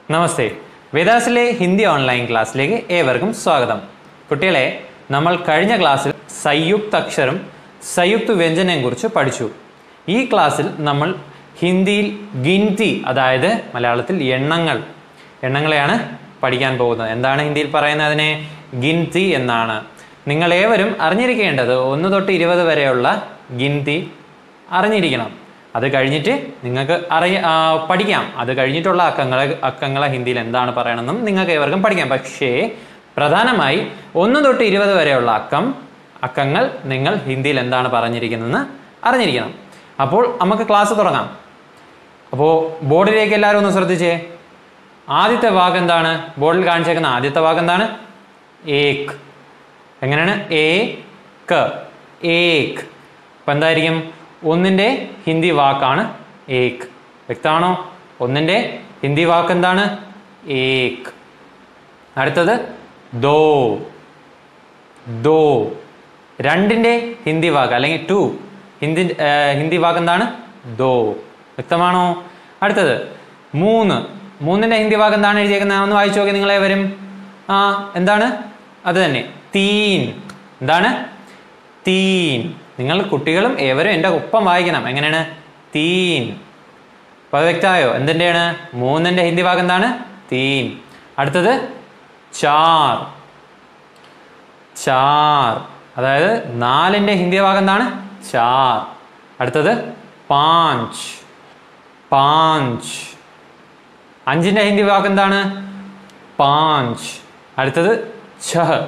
നമസ്തേ വേദാസിലെ Hindi online ക്ലാസ്സിലേക്ക് ഏവർക്കും സ്വാഗതം കുട്ടികളെ നമ്മൾ കഴിഞ്ഞ ക്ലാസ്സിൽ സംയുക്ത അക്ഷരം സംയുക്ത വ്യഞ്ജനയെ കുറിച്ച് പഠിച്ചു ഈ ക്ലാസ്സിൽ നമ്മൾ ഹിന്ദിയിൽ ഗിൻതി അതായത് മലയാളത്തിൽ എണ്ണങ്ങൾ എണ്ണങ്ങളെയാണ് പഠിക്കാൻ പോകുന്നത് എന്താണ് ഹിന്ദിയിൽ പറയുന്നത് അതിനെ ഗിൻതി എന്നാണ് നിങ്ങൾ ഏവരും അറിഞ്ഞിരിക്കേണ്ടത് ഒന്ന് തൊട്ട് ഇരുപത് വരെയുള്ള ഗിൻതി അറിഞ്ഞിരിക്കണം അത് കഴിഞ്ഞിട്ട് നിങ്ങൾക്ക് അറിയ ആ, പഠിക്കാം അത് കഴിഞ്ഞിട്ടുള്ള അക്കങ്ങളെ അക്കങ്ങളെ ഹിന്ദിയിൽ എന്താണ് പറയണമെന്നും നിങ്ങൾക്ക് ഏവർക്കും പഠിക്കാം പക്ഷേ പ്രധാനമായി ഒന്ന് തൊട്ട് ഇരുപത് വരെയുള്ള അക്കം അക്കങ്ങൾ നിങ്ങൾ ഹിന്ദിയിൽ എന്താണ് പറഞ്ഞിരിക്കുന്നതെന്ന് അറിഞ്ഞിരിക്കണം അപ്പോൾ നമുക്ക് ക്ലാസ് തുടങ്ങാം അപ്പോൾ ബോർഡിലേക്ക് എല്ലാവരും ഒന്ന് ശ്രദ്ധിച്ചേ ആദ്യത്തെ വാക്ക് എന്താണ് ബോർഡിൽ കാണിച്ചേക്കുന്ന ആദ്യത്തെ വാക്ക് എന്താണ് ഏക് എങ്ങനെയാണ് എ ക ഏക് അപ്പം എന്തായിരിക്കും ഒന്നിൻ്റെ ഹിന്ദി വാക്കാണ് ഏക് വ്യക്തമാണോ ഒന്നിൻ്റെ ഹിന്ദി വാക്ക് എന്താണ് ഏക് അടുത്തത് ദോ ദോ രണ്ടിൻ്റെ ഹിന്ദി വാക്ക് അല്ലെങ്കിൽ ടു ഹിന്ദി ആ, ഹിന്ദി വാക്ക് എന്താണ് ദോ വ്യക്തമാണോ അടുത്തത് മൂന്ന് മൂന്നിൻ്റെ ഹിന്ദി വാക്ക് എന്താണ് എഴുതിയേക്കുന്നത് ഒന്ന് വായിച്ചു നോക്കി നിങ്ങളെ വരും ആ എന്താണ് അത് തന്നെ തീൻ എന്താണ് തീൻ നിങ്ങൾ കുട്ടികളും ഏവരും എൻ്റെ ഒപ്പം വായിക്കണം എങ്ങനെയാണ് തീൻ അപ്പോൾ അത് വ്യക്തമായോ എന്തിൻ്റെയാണ് മൂന്നിൻ്റെ ഹിന്ദി ഭാഗം എന്താണ് തീൻ അടുത്തത് ചാർ ചാർ അതായത് നാലിൻ്റെ ഹിന്ദി ഭാഗം എന്താണ് ചാർ അടുത്തത് പാഞ്ച് പാഞ്ച് അഞ്ചിൻ്റെ ഹിന്ദി വാക്ക് എന്താണ് പാഞ്ച് അടുത്തത് ഛഹ്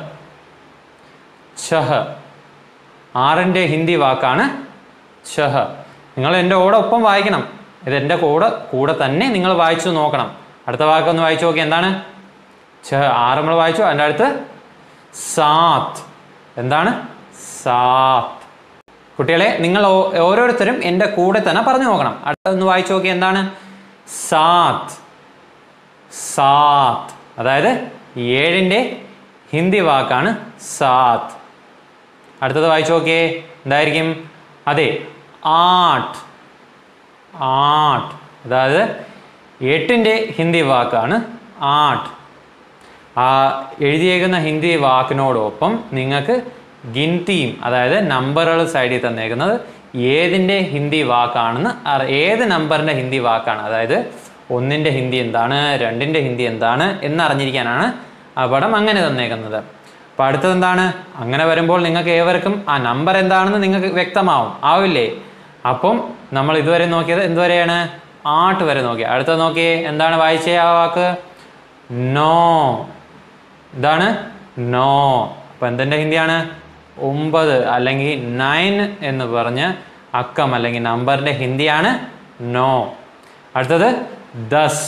ഛഹ് ആറിൻ്റെ ഹിന്ദി വാക്കാണ് ഛഹ് നിങ്ങൾ എൻ്റെ കൂടെ ഒപ്പം വായിക്കണം ഇത് എൻ്റെ കൂടെ കൂടെ തന്നെ നിങ്ങൾ വായിച്ചു നോക്കണം അടുത്ത വാക്കൊന്ന് വായിച്ചു നോക്കി എന്താണ് ഛഹ് ആറ് നമ്മൾ വായിച്ചു അതിൻ്റെ അടുത്ത് സാത്ത് എന്താണ് സാത്ത് കുട്ടികളെ നിങ്ങൾ ഓ- ഓരോരുത്തരും എൻ്റെ കൂടെ തന്നെ പറഞ്ഞു നോക്കണം അടുത്തൊന്ന് വായിച്ചു നോക്കി എന്താണ് സാത്ത് സാത്ത് അതായത് ഏഴിൻ്റെ ഹിന്ദി വാക്കാണ് സാത്ത് അടുത്തത് വായിച്ചു നോക്കിയേ എന്തായിരിക്കും അതെ ആട്ട് ആട്ട് അതായത് എട്ടിൻ്റെ ഹിന്ദി വാക്കാണ് ആട്ട് ആ എഴുതിയേക്കുന്ന ഹിന്ദി വാക്കിനോടൊപ്പം നിങ്ങൾക്ക് ഗിൻതിയും അതായത് നമ്പറുകൾ സൈഡിൽ തന്നേക്കുന്നത് ഏതിൻ്റെ ഹിന്ദി വാക്കാണെന്ന് അറി ഏത് നമ്പറിൻ്റെ ഹിന്ദി വാക്കാണ് അതായത് ഒന്നിൻ്റെ ഹിന്ദി എന്താണ് രണ്ടിൻ്റെ ഹിന്ദി എന്താണ് എന്നറിഞ്ഞിരിക്കാനാണ് ആ പടം അങ്ങനെ തന്നേക്കുന്നത് അപ്പോൾ അടുത്തത് എന്താണ് അങ്ങനെ വരുമ്പോൾ നിങ്ങൾക്ക് ഏവർക്കും ആ നമ്പർ എന്താണെന്ന് നിങ്ങൾക്ക് വ്യക്തമാവും ആവില്ലേ അപ്പം നമ്മൾ ഇതുവരെ നോക്കിയത് എന്തുവരെയാണ് ആട്ട് വരെ നോക്കി അടുത്തത് നോക്കിയേ എന്താണ് വായിച്ചേ ആ വാക്ക് നോ ഇതാണ് നോ അപ്പം എന്തിൻ്റെ ഹിന്ദിയാണ് ഒമ്പത് അല്ലെങ്കിൽ നയൻ എന്ന് പറഞ്ഞ് അക്കം അല്ലെങ്കിൽ നമ്പറിൻ്റെ ഹിന്ദിയാണ് നോ അടുത്തത് ദസ്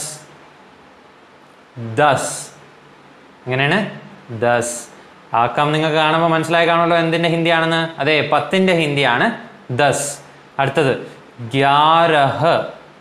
ദസ് എങ്ങനെയാണ് ദസ് ആക്കം നിങ്ങൾക്ക് കാണുമ്പോൾ മനസ്സിലായി കാണുമല്ലോ എന്തിൻ്റെ ഹിന്ദിയാണെന്ന് അതെ പത്തിൻ്റെ ഹിന്ദിയാണ് ദസ് അടുത്തത് ഗ്യാരഹ്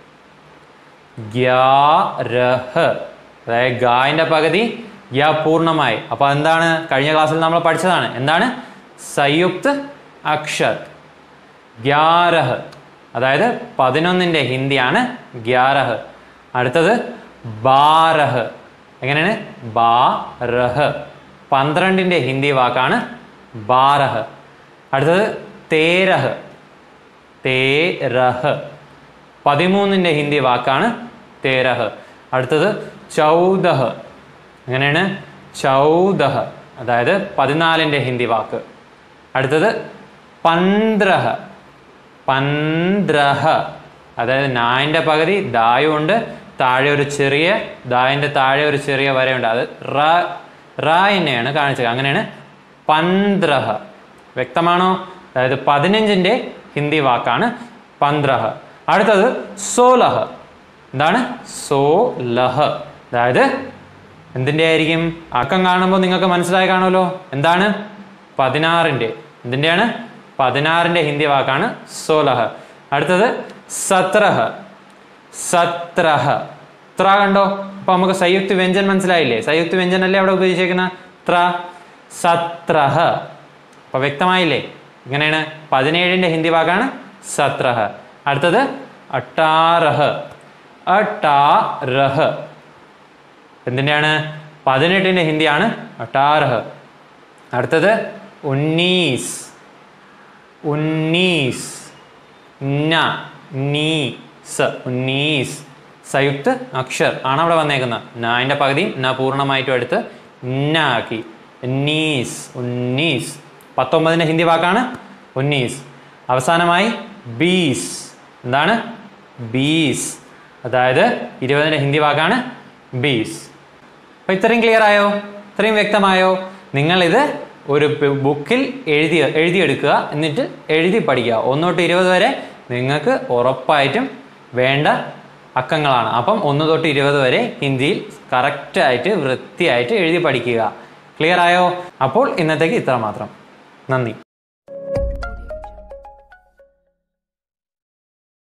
ഗ്യാരഹ് അതായത് ഗായന്റെ പകുതി ഗ്യാ പൂർണ്ണമായി അപ്പോൾ എന്താണ് കഴിഞ്ഞ ക്ലാസ്സിൽ നമ്മൾ പഠിച്ചതാണ് എന്താണ് സംയുക്ത് അക്ഷർ ഗ്യാരഹ് അതായത് പതിനൊന്നിൻ്റെ ഹിന്ദിയാണ് ഗ്യാരഹ് അടുത്തത് ബാരഹ് എങ്ങനെയാണ് ബാരഹ് പന്ത്രണ്ടിൻ്റെ ഹിന്ദി വാക്കാണ് ബാരഹ് അടുത്തത് തേരഹ് തേരഹ് പതിമൂന്നിൻ്റെ ഹിന്ദി വാക്കാണ് തേരഹ് അടുത്തത് ചൗദഹ് എങ്ങനെയാണ് ചൗദഹ് അതായത് പതിനാലിൻ്റെ ഹിന്ദി വാക്ക് അടുത്തത് പന്ത്രഹ് പന്ത്രഹ് അതായത് നായിൻ്റെ പകുതി ദായുണ്ട് താഴെ ഒരു ചെറിയ ദായിൻ്റെ താഴെ ഒരു ചെറിയ വരയുണ്ട് അത് റ റായിനെയാണ് കാണിച്ചത് അങ്ങനെയാണ് പന്ത്രഹ് വ്യക്തമാണോ അതായത് പതിനഞ്ചിൻ്റെ ഹിന്ദി വാക്കാണ് പന്ത്രഹ് അടുത്തത് സോലഹ് എന്താണ് സോലഹ് അതായത് എന്തിൻ്റെ ആയിരിക്കും അക്കം കാണുമ്പോൾ നിങ്ങൾക്ക് മനസ്സിലായി കാണുമല്ലോ എന്താണ് പതിനാറിൻ്റെ എന്തിൻ്റെയാണ് പതിനാറിൻ്റെ ഹിന്ദി വാക്കാണ് സോലഹ് അടുത്തത് സത്രഹ് സത്രഹ് ത്ര കണ്ടോ അപ്പൊ നമുക്ക് സംയുക്ത വ്യഞ്ജൻ മനസ്സിലായില്ലേ സംയുക്ത വ്യഞ്ജൻ അല്ലേ അവിടെ ഉപയോഗിച്ചേക്കുന്ന ത്ര സത്രഹ് അപ്പൊ വ്യക്തമായില്ലേ ഇങ്ങനെയാണ് പതിനേഴിന്റെ ഹിന്ദി വാക്കാണ് സത്രഹ് അടുത്തത് അട്ടാറഹ് അട്ടാറഹ് എന്തിൻ്റെയാണ് പതിനെട്ടിൻ്റെ ഹിന്ദിയാണ് അട്ടാർഹ് അടുത്തത് ഉന്നീസ് ഉന്നീസ് ന നീ സ ഉന്നീസ് സംയുക്ത് അക്ഷർ ആണ് അവിടെ വന്നേക്കുന്നത് നാൻ്റെ പകുതിയും ന പൂർണ്ണമായിട്ടും എടുത്ത് ന ആക്കി ഉന്നീസ് ഉന്നീസ് പത്തൊമ്പതിൻ്റെ ഹിന്ദി വാക്കാണ് ഉന്നീസ് അവസാനമായി ബീസ് എന്താണ് ബീസ് അതായത് ഇരുപതിൻ്റെ ഹിന്ദി വാക്കാണ് ബീസ് അപ്പോൾ ഇത്രയും ക്ലിയർ ആയോ ഇത്രയും വ്യക്തമായോ നിങ്ങളിത് ഒരു പ് ബുക്കിൽ എഴുതി എഴുതിയെടുക്കുക എന്നിട്ട് എഴുതി പഠിക്കുക ഒന്ന് തൊട്ട് ഇരുപത് വരെ നിങ്ങൾക്ക് ഉറപ്പായിട്ടും വേണ്ട അക്കങ്ങളാണ് അപ്പം ഒന്ന് തൊട്ട് ഇരുപത് വരെ ഹിന്ദിയിൽ കറക്റ്റായിട്ട് വൃത്തിയായിട്ട് എഴുതി പഠിക്കുക ക്ലിയർ ആയോ അപ്പോൾ ഇന്നത്തേക്ക് ഇത്ര മാത്രം നന്ദി